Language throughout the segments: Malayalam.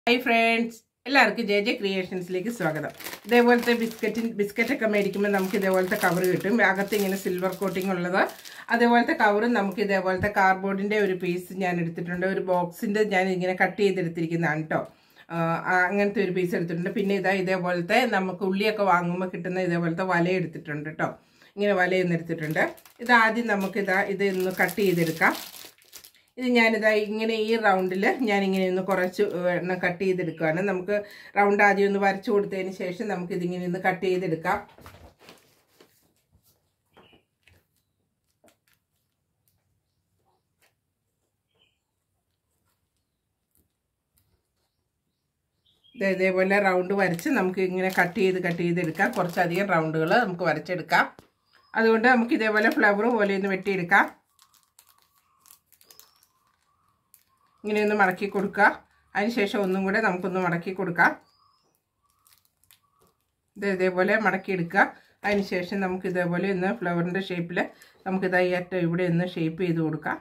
ഹായ് ഫ്രണ്ട്സ് എല്ലാവർക്കും ജെ ജെ ക്രിയേഷൻസിലേക്ക് സ്വാഗതം ഇതേപോലത്തെ ബിസ്ക്കറ്റിൻ ബിസ്ക്കറ്റൊക്കെ മേടിക്കുമ്പോൾ നമുക്ക് ഇതേപോലത്തെ കവർ കിട്ടും അകത്ത് ഇങ്ങനെ സിൽവർ കോട്ടിംഗ് ഉള്ളത് അതേപോലത്തെ കവറും നമുക്ക് ഇതേപോലത്തെ കാർഡ്ബോർഡിൻ്റെ ഒരു പീസ് ഞാൻ എടുത്തിട്ടുണ്ട് ഒരു ബോക്സിൻ്റെ ഞാൻ ഇങ്ങനെ കട്ട് ചെയ്തെടുത്തിരിക്കുന്നതാണ് കേട്ടോ അങ്ങനത്തെ ഒരു പീസ് എടുത്തിട്ടുണ്ട് പിന്നെ ഇതാ ഇതേപോലത്തെ നമുക്ക് ഉള്ളിയൊക്കെ വാങ്ങുമ്പോൾ കിട്ടുന്ന ഇതേപോലത്തെ വല എടുത്തിട്ടുണ്ട് കേട്ടോ ഇങ്ങനെ വലയൊന്നും എടുത്തിട്ടുണ്ട് ഇത് ആദ്യം നമുക്കിതാ ഇത് ഒന്ന് കട്ട് ചെയ്തെടുക്കാം ഇത് ഞാനിതാ ഇങ്ങനെ ഈ റൗണ്ടിൽ ഞാനിങ്ങനെ ഒന്ന് കുറച്ച് എണ്ണം കട്ട് ചെയ്തെടുക്കുകയാണ് നമുക്ക് റൗണ്ട് ആദ്യം ഒന്ന് വരച്ചു കൊടുത്തതിന് ശേഷം നമുക്ക് ഇതിങ്ങനെ ഒന്ന് കട്ട് ചെയ്തെടുക്കാം ഇതേപോലെ റൗണ്ട് വരച്ച് നമുക്ക് ഇങ്ങനെ കട്ട് ചെയ്ത് കട്ട് ചെയ്തെടുക്കാം കുറച്ചധികം റൗണ്ടുകൾ നമുക്ക് വരച്ചെടുക്കാം അതുകൊണ്ട് നമുക്ക് ഇതേപോലെ ഫ്ലവർ പോലെ ഒന്ന് വെട്ടിയെടുക്കാം ഇങ്ങനെ ഒന്ന് മടക്കി കൊടുക്കുക അതിനുശേഷം ഒന്നും കൂടെ നമുക്കൊന്ന് മടക്കി കൊടുക്കാം ഇത് ഇതേപോലെ മടക്കിയെടുക്കുക അതിനുശേഷം നമുക്ക് ഇതേപോലെ ഒന്ന് ഫ്ലവറിൻ്റെ ഷേപ്പിൽ നമുക്ക് ഇതായി അറ്റം ഇവിടെ ഒന്ന് ഷേപ്പ് ചെയ്ത് കൊടുക്കാം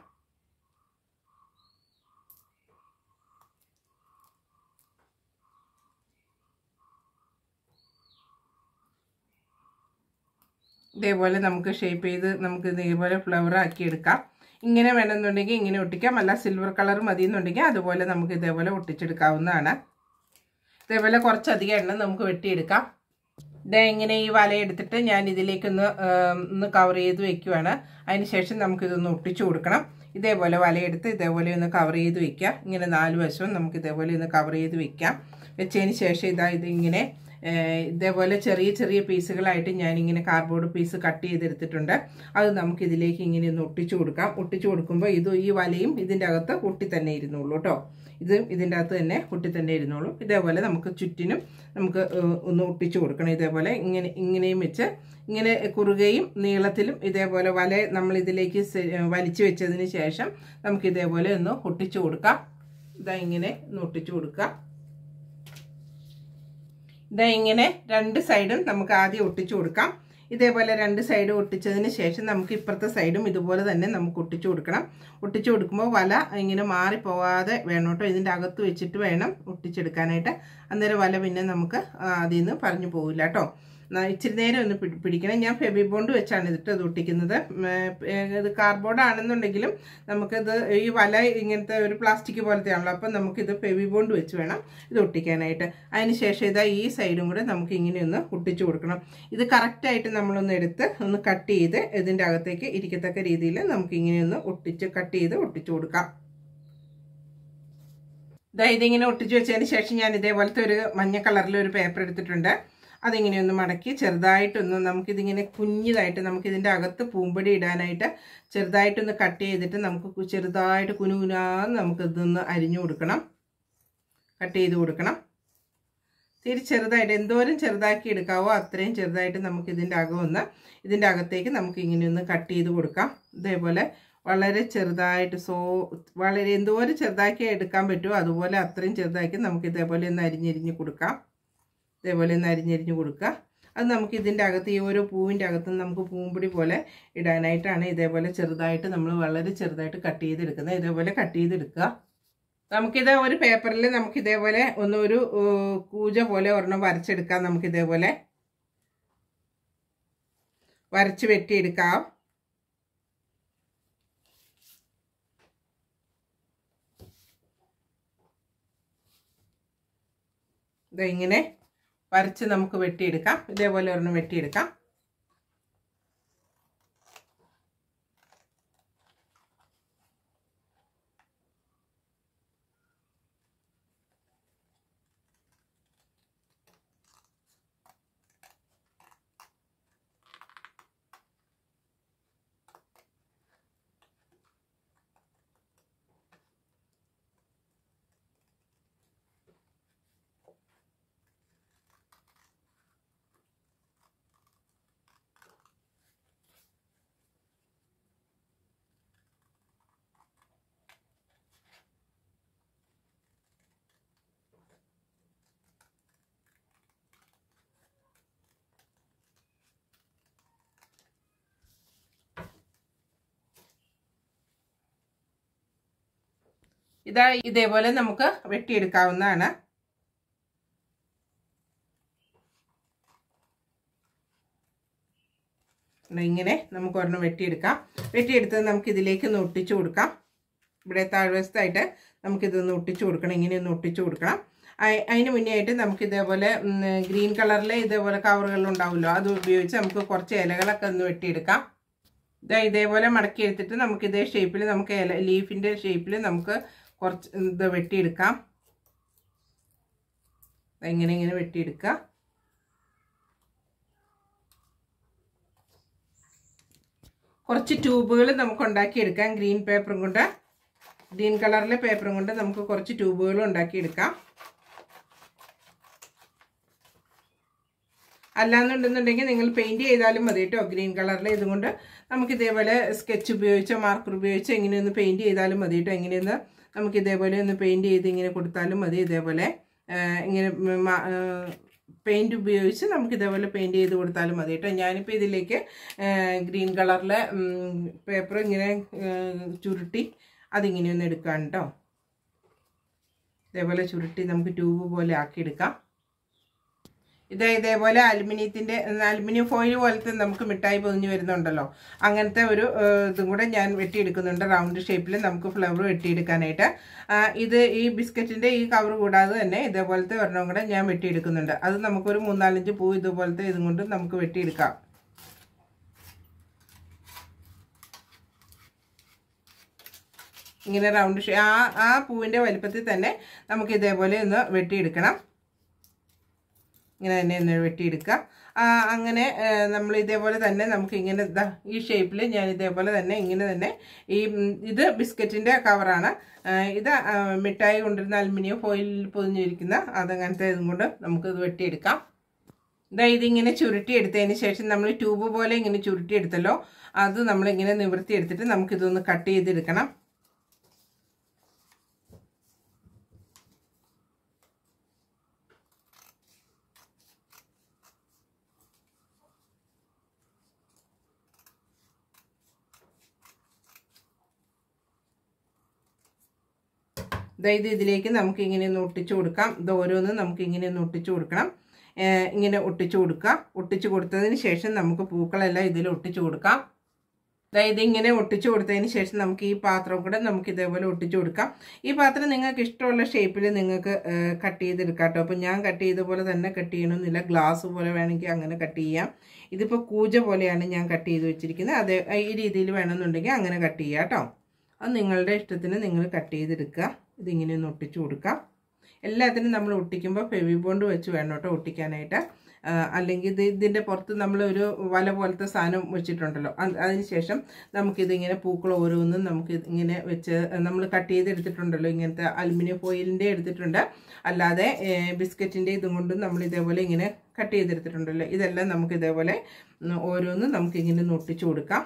ഇതേപോലെ നമുക്ക് ഷേപ്പ് ചെയ്ത് നമുക്ക് ഇതേപോലെ ഫ്ലവർ ആക്കി എടുക്കാം ഇങ്ങനെ വേണമെന്നുണ്ടെങ്കിൽ ഇങ്ങനെ ഒട്ടിക്കാം അല്ല സിൽവർ കളർ മതി എന്നുണ്ടെങ്കിൽ അതുപോലെ നമുക്ക് ഇതേപോലെ ഒട്ടിച്ചെടുക്കാവുന്നതാണ് ഇതേപോലെ കുറച്ചധികം എണ്ണം നമുക്ക് വെട്ടിയെടുക്കാം ഇതേ ഇങ്ങനെ ഈ വല എടുത്തിട്ട് ഞാൻ ഇതിലേക്കൊന്ന് ഒന്ന് കവർ ചെയ്ത് വെക്കുവാണ് അതിനുശേഷം നമുക്കിതൊന്ന് ഒട്ടിച്ചു കൊടുക്കണം ഇതേപോലെ വലയെടുത്ത് ഇതേപോലെ ഒന്ന് കവർ ചെയ്ത് വെക്കുക ഇങ്ങനെ നാല് വശവും നമുക്ക് ഇതേപോലെ ഒന്ന് കവർ ചെയ്ത് വെക്കാം വെച്ചതിന് ശേഷം ഇതാ ഇതിങ്ങനെ ഇതേപോലെ ചെറിയ ചെറിയ പീസുകളായിട്ട് ഞാനിങ്ങനെ കാർഡ്ബോർഡ് പീസ് കട്ട് ചെയ്തെടുത്തിട്ടുണ്ട് അത് നമുക്ക് ഇതിലേക്ക് ഇങ്ങനെ ഒന്ന് ഒട്ടിച്ചു കൊടുക്കാം ഒട്ടിച്ചു കൊടുക്കുമ്പോൾ ഇത് ഈ വലയും ഇതിൻ്റെ അകത്ത് ഒട്ടി തന്നെ ഇരുന്നുള്ളൂ കേട്ടോ ഇത് ഇതിൻ്റെ അകത്ത് തന്നെ ഒട്ടി തന്നെ ഇരുന്നോളൂ ഇതേപോലെ നമുക്ക് ചുറ്റിനും നമുക്ക് ഒന്ന് ഒട്ടിച്ചു കൊടുക്കണം ഇതേപോലെ ഇങ്ങനെ ഇങ്ങനെയും വെച്ച് ഇങ്ങനെ കുറുകയും നീളത്തിലും ഇതേപോലെ വല നമ്മൾ ഇതിലേക്ക് വലിച്ചു വെച്ചതിന് ശേഷം നമുക്ക് ഇതേപോലെ ഒന്ന് ഒട്ടിച്ചു കൊടുക്കാം ഇതാ ഇങ്ങനെ ഒന്ന് ഒട്ടിച്ചു കൊടുക്കാം ഇതാ ഇങ്ങനെ രണ്ട് സൈഡും നമുക്ക് ആദ്യം ഒട്ടിച്ചു കൊടുക്കാം ഇതേപോലെ രണ്ട് സൈഡ് ഒട്ടിച്ചതിന് ശേഷം നമുക്ക് ഇപ്പുറത്തെ സൈഡും ഇതുപോലെ തന്നെ നമുക്ക് ഒട്ടിച്ചു കൊടുക്കണം ഒട്ടിച്ചു കൊടുക്കുമ്പോൾ വല ഇങ്ങനെ മാറിപ്പോവാതെ വേണം കേട്ടോ ഇതിൻ്റെ അകത്ത് വെച്ചിട്ട് വേണം ഒട്ടിച്ചെടുക്കാനായിട്ട് അന്നേരം വല പിന്നെ നമുക്ക് അതിൽ നിന്ന് പറഞ്ഞു പോവില്ല കേട്ടോ ഇച്ചിരി നേരം ഒന്ന് പിടിക്കണം ഞാൻ ഫെബി ബോണ്ട് വെച്ചാണ് ഇതിട്ട് ഇത് ഒട്ടിക്കുന്നത് ഇത് കാർഡ്ബോർഡ് ആണെന്നുണ്ടെങ്കിലും നമുക്കിത് ഈ വല ഇങ്ങനത്തെ ഒരു പ്ലാസ്റ്റിക് പോലത്തെ ആണല്ലോ അപ്പം നമുക്കിത് ഫെബി ബോണ്ട് വെച്ച് വേണം ഇത് ഒട്ടിക്കാനായിട്ട് അതിന് ശേഷം ഇതാ ഈ സൈഡും കൂടെ നമുക്ക് ഇങ്ങനെ ഒന്ന് ഒട്ടിച്ചു കൊടുക്കണം ഇത് കറക്റ്റായിട്ട് നമ്മളൊന്ന് എടുത്ത് ഒന്ന് കട്ട് ചെയ്ത് ഇതിൻ്റെ അകത്തേക്ക് ഇരിക്കത്തക്ക രീതിയിൽ നമുക്ക് ഇങ്ങനെ ഒന്ന് ഒട്ടിച്ച് കട്ട് ചെയ്ത് ഒട്ടിച്ചു കൊടുക്കാം ഇതാ ഇതിങ്ങനെ ഒട്ടിച്ചു വെച്ചതിന് ശേഷം ഞാൻ ഇതേപോലത്തെ ഒരു മഞ്ഞ കളറിൽ ഒരു പേപ്പർ എടുത്തിട്ടുണ്ട് അതിങ്ങനെ ഒന്ന് മടക്കി ചെറുതായിട്ടൊന്ന് നമുക്കിതിങ്ങനെ കുഞ്ഞിതായിട്ട് നമുക്കിതിൻ്റെ അകത്ത് പൂമ്പൊടി ഇടാനായിട്ട് ചെറുതായിട്ടൊന്ന് കട്ട് ചെയ്തിട്ട് നമുക്ക് ചെറുതായിട്ട് കുനുകുനാന്ന് നമുക്കിതൊന്ന് അരിഞ്ഞു കൊടുക്കണം കട്ട് ചെയ്ത് കൊടുക്കണം തിരി ചെറുതായിട്ട് എന്തോരം ചെറുതാക്കി എടുക്കാവോ അത്രയും ചെറുതായിട്ട് നമുക്ക് ഇതിൻ്റെ അകമൊന്ന് ഇതിൻ്റെ അകത്തേക്ക് നമുക്ക് ഇങ്ങനെ ഒന്ന് കട്ട് ചെയ്ത് കൊടുക്കാം ഇതേപോലെ വളരെ ചെറുതായിട്ട് സോ വളരെ എന്തോരം ചെറുതാക്കി എടുക്കാൻ പറ്റുമോ അതുപോലെ അത്രയും ചെറുതാക്കി നമുക്ക് ഇതേപോലെ ഒന്ന് അരിഞ്ഞരിഞ്ഞ് കൊടുക്കാം ഇതേപോലെ ഒന്ന് അരിഞ്ഞരിഞ്ഞ് കൊടുക്കുക അത് നമുക്ക് ഇതിൻ്റെ അകത്ത് ഈ ഓരോ പൂവിൻ്റെ അകത്ത് നമുക്ക് പൂമ്പൊടി പോലെ ഇടാനായിട്ടാണ് ഇതേപോലെ ചെറുതായിട്ട് നമ്മൾ വളരെ ചെറുതായിട്ട് കട്ട് ചെയ്തെടുക്കുന്നത് ഇതേപോലെ കട്ട് ചെയ്തെടുക്കുക നമുക്കിത് ഒരു പേപ്പറിൽ നമുക്ക് ഇതേപോലെ ഒന്നൊരു കൂജ പോലെ ഒരെണ്ണം വരച്ചെടുക്കാം നമുക്കിതേപോലെ വരച്ച് വെട്ടിയെടുക്കാം ഇങ്ങനെ വരച്ച് നമുക്ക് വെട്ടിയെടുക്കാം ഇതേപോലെ ഒരെണ്ണം വെട്ടിയെടുക്കാം ഇതാ ഇതേപോലെ നമുക്ക് വെട്ടിയെടുക്കാവുന്നതാണ് ദാ ഇങ്ങനെ നമുക്ക് ഒരെണ്ണം വെട്ടിയെടുക്കാം വെട്ടിയെടുത്തത് നമുക്ക് ഇതിലേക്ക് ഒന്ന് ഒട്ടിച്ചു കൊടുക്കാം ഇവിടെ താഴ്വശത്തായിട്ട് നമുക്കിതൊന്ന് ഒട്ടിച്ചു കൊടുക്കണം ഇങ്ങനെ ഒന്ന് ഒട്ടിച്ചു കൊടുക്കണം അയ്- അതിന് മുന്നേ ആയിട്ട് നമുക്ക് ഇതേപോലെ ഉം, ഗ്രീൻ കളറിലെ ഇതേപോലെ കവറുകൾ ഉണ്ടാവുമല്ലോ അത് ഉപയോഗിച്ച് നമുക്ക് കുറച്ച് ഇലകളൊക്കെ ഒന്ന് വെട്ടിയെടുക്കാം ഇതാ ഇതേപോലെ മടക്കി എടുത്തിട്ട് നമുക്ക് ഇതേ ഷേപ്പിൽ നമുക്ക് ഇല ലീഫിൻ്റെ ഷേപ്പിൽ നമുക്ക് കുറച്ച് ഇത് വെട്ടിയെടുക്കാം ദാ ഇങ്ങനെ ഇങ്ങനെ വെട്ടിയെടുക്കുക കുറച്ച് ട്യൂബുകൾ നമുക്ക് ഉണ്ടാക്കിയെടുക്കാം ഗ്രീൻ പേപ്പറും കൊണ്ട് ഗ്രീൻ കളറിലെ പേപ്പറും കൊണ്ട് നമുക്ക് കുറച്ച് ട്യൂബുകൾ ഉണ്ടാക്കിയെടുക്കാം അല്ലാന്നുണ്ടെന്നുണ്ടെങ്കിൽ നിങ്ങൾ പെയിൻറ് ചെയ്താലും മതി കേട്ടോ ഗ്രീൻ കളറിൽ ഇതുകൊണ്ട് നമുക്ക് ഇതേപോലെ സ്കെച്ച് ഉപയോഗിച്ചോ മാർക്കർ ഉപയോഗിച്ചോ ഇങ്ങനെയൊന്ന് പെയിൻറ് ചെയ്താലും മതി കേട്ടോ ഇങ്ങനെയൊന്ന് നമുക്ക് ഇതേപോലെ ഒന്ന് പെയിൻറ് ചെയ്ത് ഇങ്ങനെ കൊടുത്താലും മതി ഇതേപോലെ ആ, ഇങ്ങനെ പെയിൻറ് ഉപയോഗിച്ച് നമുക്ക് ഇതേപോലെ പെയിൻറ് ചെയ്ത് കൊടുത്താലും മതി കേട്ടോ ഞാനിപ്പോൾ ഇതിലേക്ക് ഗ്രീൻ കളറിലെ പേപ്പർ ഇങ്ങനെ ആ, ചുരുട്ടി അതിങ്ങനെ ഒന്ന് എടുക്കാം കേട്ടോ ഇതേപോലെ ചുരുട്ടി നമുക്ക് ട്യൂബ് പോലെ ആക്കിയെടുക്കാം ഇത് ഇതേപോലെ അലുമിനിയത്തിൻ്റെ അലുമിനിയം ഫോയിൽ പോലത്തെ നമുക്ക് മിഠായി പൊതിഞ്ഞ് വരുന്നുണ്ടല്ലോ അങ്ങനത്തെ ഒരു ഏഹ്, ഇതും കൂടെ ഞാൻ വെട്ടിയെടുക്കുന്നുണ്ട് റൗണ്ട് ഷേപ്പിൽ നമുക്ക് ഫ്ലവർ വെട്ടിയെടുക്കാനായിട്ട് ആ, ഇത് ഈ ബിസ്ക്കറ്റിൻ്റെ ഈ കവർ കൂടാതെ തന്നെ ഇതേപോലത്തെ ഒരെണ്ണം കൂടെ ഞാൻ വെട്ടിയെടുക്കുന്നുണ്ട് അത് നമുക്കൊരു മൂന്നാലഞ്ച് പൂ ഇതുപോലത്തെ ഇതും കൊണ്ട് നമുക്ക് വെട്ടിയെടുക്കാം ഇങ്ങനെ റൗണ്ട് ഷേ ആ ആ പൂവിൻ്റെ വലിപ്പത്തിൽ തന്നെ നമുക്ക് ഇതേപോലെ ഒന്ന് വെട്ടിയെടുക്കണം ഇങ്ങനെ തന്നെ ഒന്ന് വെട്ടിയെടുക്കുക ആ, അങ്ങനെ നമ്മൾ ഇതേപോലെ തന്നെ നമുക്ക് ഇങ്ങനെ ദാ ഈ ഷേപ്പിൽ ഞാൻ ഇതേപോലെ തന്നെ ഇങ്ങനെ തന്നെ ഈ ഉം, ഇത് ബിസ്ക്കറ്റിൻ്റെ കവറാണ് ആ, ഇത് ആ, മിഠായി കൊണ്ടിരുന്ന അലുമിനിയം ഫോയിലിൽ പൊതിഞ്ഞിരിക്കുന്ന അതങ്ങനത്തെ ഇതും കൊണ്ട് നമുക്കിത് വെട്ടിയെടുക്കാം ഇതാ ഇതിങ്ങനെ ചുരുട്ടി എടുത്തതിന് ശേഷം നമ്മൾ ട്യൂബ് പോലെ ഇങ്ങനെ ചുരുട്ടി എടുത്തല്ലോ അത് നമ്മളിങ്ങനെ നിവൃത്തി എടുത്തിട്ട് നമുക്കിതൊന്ന് കട്ട് ചെയ്തെടുക്കണം അതായത് ഇതിലേക്ക് നമുക്ക് ഇങ്ങനെ ഒന്ന് ഒട്ടിച്ചു കൊടുക്കാം ഇത് ഓരോന്നും നമുക്ക് ഇങ്ങനെ ഒന്ന് ഒട്ടിച്ചു കൊടുക്കണം ഏഹ് ഇങ്ങനെ ഒട്ടിച്ചു കൊടുക്കുക ഒട്ടിച്ചു കൊടുത്തതിന് ശേഷം നമുക്ക് പൂക്കളെല്ലാം ഇതിൽ ഒട്ടിച്ചു കൊടുക്കാം അതായത് ഇങ്ങനെ ഒട്ടിച്ചു കൊടുത്തതിന് ശേഷം നമുക്ക് ഈ പാത്രം കൂടെ നമുക്ക് ഇതേപോലെ ഒട്ടിച്ചു കൊടുക്കാം ഈ പാത്രം നിങ്ങൾക്ക് ഇഷ്ടമുള്ള ഷേപ്പിൽ നിങ്ങൾക്ക് കട്ട് ചെയ്തെടുക്കാം കേട്ടോ അപ്പോൾ ഞാൻ കട്ട് ചെയ്ത പോലെ തന്നെ കട്ട് ചെയ്യണമെന്നില്ല ഗ്ലാസ് പോലെ വേണമെങ്കിൽ അങ്ങനെ കട്ട് ചെയ്യാം ഇതിപ്പോൾ കൂജ പോലെയാണ് ഞാൻ കട്ട് ചെയ്ത് വെച്ചിരിക്കുന്നത് അതേ ഈ രീതിയിൽ വേണമെന്നുണ്ടെങ്കിൽ അങ്ങനെ കട്ട് ചെയ്യാം കേട്ടോ അത് നിങ്ങളുടെ ഇഷ്ടത്തിന് നിങ്ങൾ കട്ട് ചെയ്തെടുക്കുക ഇതിങ്ങനെ ഒന്ന് ഒട്ടിച്ചു കൊടുക്കാം എല്ലാത്തിനും നമ്മൾ ഒട്ടിക്കുമ്പോൾ ഫെവി ബോണ്ട് വെച്ച് വേണം കേട്ടോ ഒട്ടിക്കാനായിട്ട് ആ, അല്ലെങ്കിൽ ഇത് ഇതിൻ്റെ പുറത്ത് നമ്മളൊരു വല പോലത്തെ സാധനം വെച്ചിട്ടുണ്ടല്ലോ അത് അതിന് ശേഷം നമുക്കിതിങ്ങനെ പൂക്കൾ ഓരോന്നും നമുക്ക് ഇത് ഇങ്ങനെ വെച്ച് നമ്മൾ കട്ട് ചെയ്തെടുത്തിട്ടുണ്ടല്ലോ ഇങ്ങനത്തെ അലുമിനിയം ഫോയിലിൻ്റെ എടുത്തിട്ടുണ്ട് അല്ലാതെ ബിസ്ക്കറ്റിൻ്റെ ഇതും കൊണ്ടും നമ്മൾ ഇതേപോലെ ഇങ്ങനെ കട്ട് ചെയ്തെടുത്തിട്ടുണ്ടല്ലോ ഇതെല്ലാം നമുക്ക് ഇതേപോലെ ഉം, ഓരോന്നും നമുക്കിങ്ങനെ ഒന്ന് ഒട്ടിച്ചു കൊടുക്കാം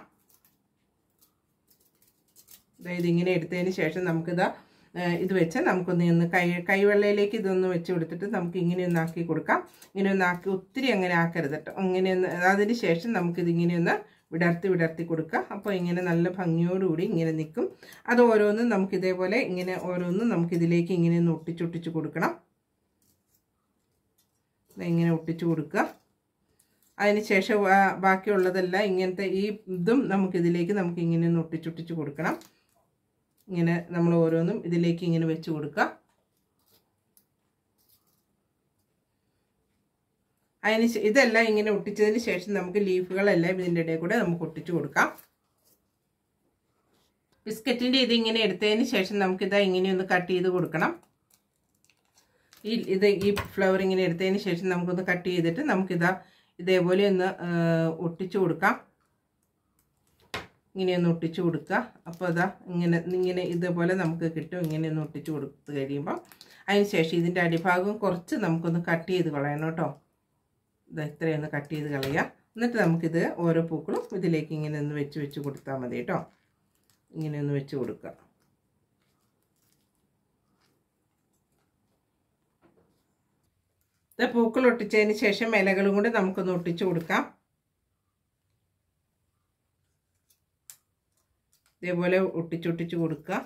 അതായത് ഇങ്ങനെ എടുത്തതിന് ശേഷം നമുക്കിതാ ഏഹ് ഇത് വെച്ച് നമുക്കൊന്ന് ഒന്ന് കൈ കൈവെള്ളയിലേക്ക് ഇതൊന്ന് വെച്ച് കൊടുത്തിട്ട് നമുക്ക് ഇങ്ങനെ ഒന്ന് ആക്കി കൊടുക്കാം ഇങ്ങനെ ഒന്ന് ആക്കി ഒത്തിരി അങ്ങനെ ആക്കരുത് കേട്ടോ അങ്ങനെ ഒന്ന് അതിന് ശേഷം നമുക്കിത് ഇങ്ങനെ ഒന്ന് വിടർത്തി വിടർത്തി കൊടുക്കുക അപ്പോൾ ഇങ്ങനെ നല്ല ഭംഗിയോടുകൂടി ഇങ്ങനെ നിൽക്കും അത് ഓരോന്നും നമുക്ക് ഇതേപോലെ ഇങ്ങനെ ഓരോന്നും നമുക്കിതിലേക്ക് ഇങ്ങനെ ഒന്ന് ഒട്ടിച്ചൊട്ടിച്ച് കൊടുക്കണം ദേ ഇങ്ങനെ ഒട്ടിച്ചു കൊടുക്കുക അതിന് ശേഷം ബാ- ബാക്കിയുള്ളതെല്ലാം ഇങ്ങനത്തെ ഈ ഇതും നമുക്കിതിലേക്ക് നമുക്ക് ഇങ്ങനെ ഒന്ന് ഒട്ടിച്ചൊട്ടിച്ച് കൊടുക്കണം ഇങ്ങനെ നമ്മൾ ഓരോന്നും ഇതിലേക്ക് ഇങ്ങനെ വെച്ച് കൊടുക്കുക അതിന് ശേ- ഇതെല്ലാം ഇങ്ങനെ ഒട്ടിച്ചതിന് ശേഷം നമുക്ക് ലീഫുകളെല്ലാം ഇതിൻ്റെ ഇടയിൽ കൂടെ നമുക്ക് ഒട്ടിച്ചു കൊടുക്കാം ബിസ്ക്കറ്റിൻ്റെ ഇത് ഇങ്ങനെ എടുത്തതിന് ശേഷം നമുക്കിതാ ഇങ്ങനെ ഒന്ന് കട്ട് ചെയ്ത് കൊടുക്കണം ഈ ഇത് ഈ ഫ്ലവർ ഇങ്ങനെ എടുത്തതിന് ശേഷം നമുക്കൊന്ന് കട്ട് ചെയ്തിട്ട് നമുക്കിതാ ഇതേപോലെ ഒന്ന് ആ, ഒട്ടിച്ചു കൊടുക്കാം ഇങ്ങനെ ഒന്ന് ഒട്ടിച്ചു കൊടുക്കുക അപ്പോൾ അതാ ഇങ്ങനെ ഇങ്ങനെ ഇതേപോലെ നമുക്ക് കിട്ടും ഇങ്ങനെ ഒന്ന് ഒട്ടിച്ചു കൊടുത്ത് കഴിയുമ്പോൾ അതിന് ശേഷം ഇതിൻ്റെ അടിഭാഗം കുറച്ച് നമുക്കൊന്ന് കട്ട് ചെയ്ത് കളയണം കേട്ടോ ഇത് ഇത്രയൊന്ന് കട്ട് ചെയ്ത് കളയുക എന്നിട്ട് നമുക്കിത് ഓരോ പൂക്കളും ഇതിലേക്ക് ഇങ്ങനെ ഒന്ന് വെച്ച് വെച്ച് കൊടുത്താൽ മതി കേട്ടോ ഇങ്ങനെ ഒന്ന് വെച്ച് കൊടുക്കുക ഇത് പൂക്കൾ ഒട്ടിച്ചതിന് ശേഷം ഇലകളും കൂടെ നമുക്കൊന്ന് ഒട്ടിച്ചു കൊടുക്കാം ഇതേപോലെ ഒട്ടിച്ചൊട്ടിച്ച് കൊടുക്കുക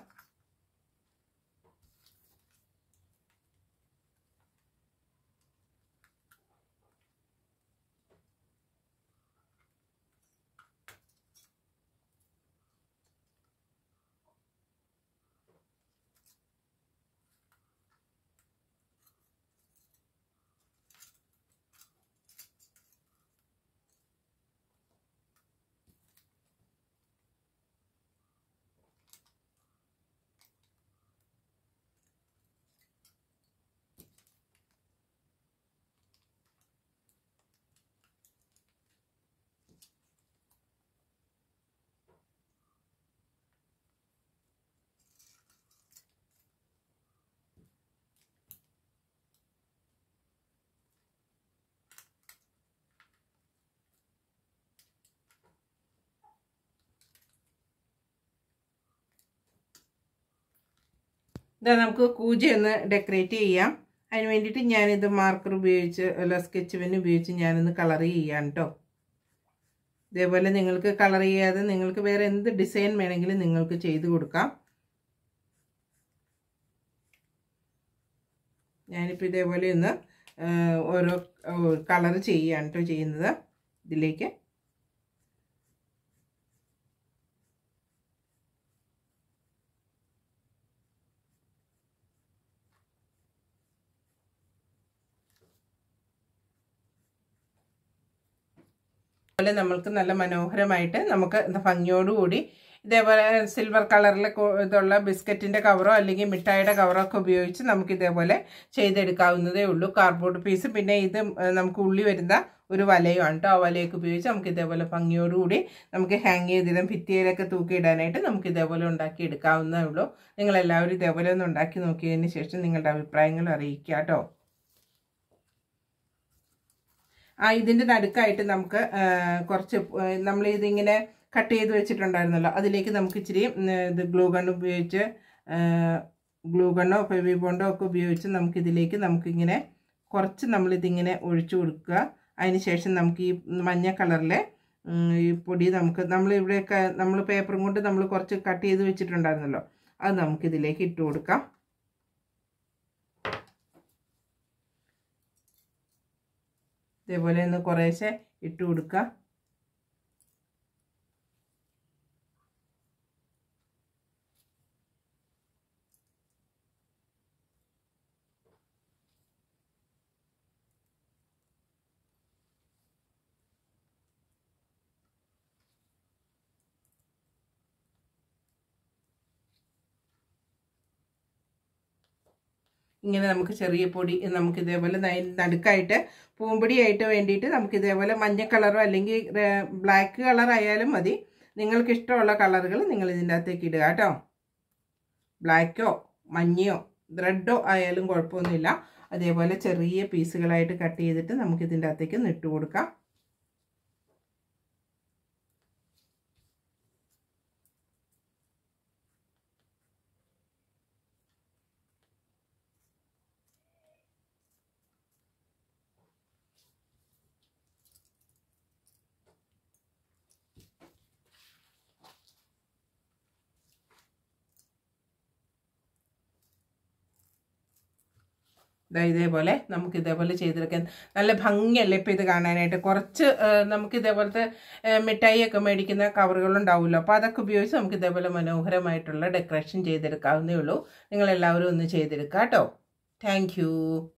ഇതാ നമുക്ക് കൂജ ഒന്ന് ഡെക്കറേറ്റ് ചെയ്യാം അതിന് വേണ്ടിയിട്ട് ഞാനിത് മാർക്കർ ഉപയോഗിച്ച് അല്ല സ്കെച്ച് പെൻ ഉപയോഗിച്ച് ഞാനൊന്ന് കളർ ചെയ്യാം കേട്ടോ ഇതേപോലെ നിങ്ങൾക്ക് കളർ ചെയ്യാതെ നിങ്ങൾക്ക് വേറെ എന്ത് ഡിസൈൻ വേണമെങ്കിലും നിങ്ങൾക്ക് ചെയ്ത് കൊടുക്കാം ഞാനിപ്പോൾ ഇതേപോലെ ഒന്ന് ഓരോ കളർ ചെയ്യുകയാണ് കേട്ടോ ചെയ്യുന്നത് ഇതിലേക്ക് അതുപോലെ നമ്മൾക്ക് നല്ല മനോഹരമായിട്ട് നമുക്ക് ഭംഗിയോടുകൂടി ഇതേപോലെ സിൽവർ കളറിൽ ഇതുള്ള ബിസ്ക്കറ്റിൻ്റെ കവറോ അല്ലെങ്കിൽ മിഠായിയുടെ കവറോ ഒക്കെ ഉപയോഗിച്ച് നമുക്ക് ഇതേപോലെ ചെയ്തെടുക്കാവുന്നതേ ഉള്ളൂ കാർഡ്ബോർഡ് പീസ് പിന്നെ ഇത് നമുക്ക് ഉള്ളി വരുന്ന ഒരു വലയുമാണ് കേട്ടോ ആ വലയൊക്കെ ഉപയോഗിച്ച് നമുക്ക് ഇതേപോലെ ഭംഗിയോടുകൂടി നമുക്ക് ഹാങ് ചെയ്തിടാം ഭിത്തിയിലൊക്കെ തൂക്കിയിടാനായിട്ട് നമുക്ക് ഇതേപോലെ ഉണ്ടാക്കി എടുക്കാവുന്നതേ ഉള്ളൂ നിങ്ങളെല്ലാവരും ഇതേപോലെ ഒന്ന് ഉണ്ടാക്കി നോക്കിയതിന് ശേഷം നിങ്ങളുടെ അഭിപ്രായങ്ങൾ അറിയിക്കുക കേട്ടോ ആ ഇതിൻ്റെ നടുക്കായിട്ട് നമുക്ക് കുറച്ച് നമ്മൾ ഇതിങ്ങനെ കട്ട് ചെയ്ത് വെച്ചിട്ടുണ്ടായിരുന്നല്ലോ അതിലേക്ക് നമുക്ക് ഇച്ചിരി ഇത് ഗ്ലൂ ഗൺ ഉപയോഗിച്ച് ഗ്ലൂ ഗണ്ണോ ഫെവി ബോണ്ടോ ഒക്കെ ഉപയോഗിച്ച് നമുക്കിതിലേക്ക് നമുക്കിങ്ങനെ കുറച്ച് നമ്മളിതിങ്ങനെ ഒഴിച്ചു കൊടുക്കുക അതിന് ശേഷം നമുക്ക് ഈ മഞ്ഞ കളറിലെ ഈ പൊടി നമുക്ക് നമ്മൾ ഇവിടെയൊക്കെ നമ്മൾ പേപ്പറും കൊണ്ട് നമ്മൾ കുറച്ച് കട്ട് ചെയ്ത് വെച്ചിട്ടുണ്ടായിരുന്നല്ലോ അത് നമുക്കിതിലേക്ക് ഇട്ട് കൊടുക്കാം ഇതേപോലെ ഒന്ന് കുറേശ്ശെ ഇട്ട് കൊടുക്കുക ഇങ്ങനെ നമുക്ക് ചെറിയ പൊടി നമുക്ക് ഇതേപോലെ നടുക്കായിട്ട് പൂമ്പൊടിയായിട്ട് വേണ്ടിയിട്ട് നമുക്ക് ഇതേപോലെ മഞ്ഞ കളറോ അല്ലെങ്കിൽ ബ്ലാക്ക് കളർ ആയാലും മതി നിങ്ങൾക്ക് ഇഷ്ടമുള്ള കളറുകൾ നിങ്ങൾ ഇതിൻ്റെ അകത്തേക്ക് ഇടുക കേട്ടോ ബ്ലാക്കോ മഞ്ഞയോ റെഡോ ആയാലും കുഴപ്പമൊന്നുമില്ല അതേപോലെ ചെറിയ പീസുകളായിട്ട് കട്ട് ചെയ്തിട്ട് നമുക്ക് ഇതിൻ്റെ അകത്തേക്ക് നിട്ട് കൊടുക്കാം ഇതാ ഇതേപോലെ നമുക്ക് ഇതേപോലെ ചെയ്തെടുക്കാൻ നല്ല ഭംഗിയല്ലേ ഇപ്പം ഇത് കാണാനായിട്ട് കുറച്ച് നമുക്ക് ഇതേപോലത്തെ മിഠായി ഒക്കെ മേടിക്കുന്ന കവറുകളുണ്ടാവുമല്ലോ അപ്പോൾ അതൊക്കെ ഉപയോഗിച്ച് നമുക്ക് ഇതേപോലെ മനോഹരമായിട്ടുള്ള ഡെക്കറേഷൻ ചെയ്തെടുക്കാവുന്നേ ഉള്ളൂ നിങ്ങളെല്ലാവരും ഒന്ന് ചെയ്തെടുക്കാം കേട്ടോ താങ്ക്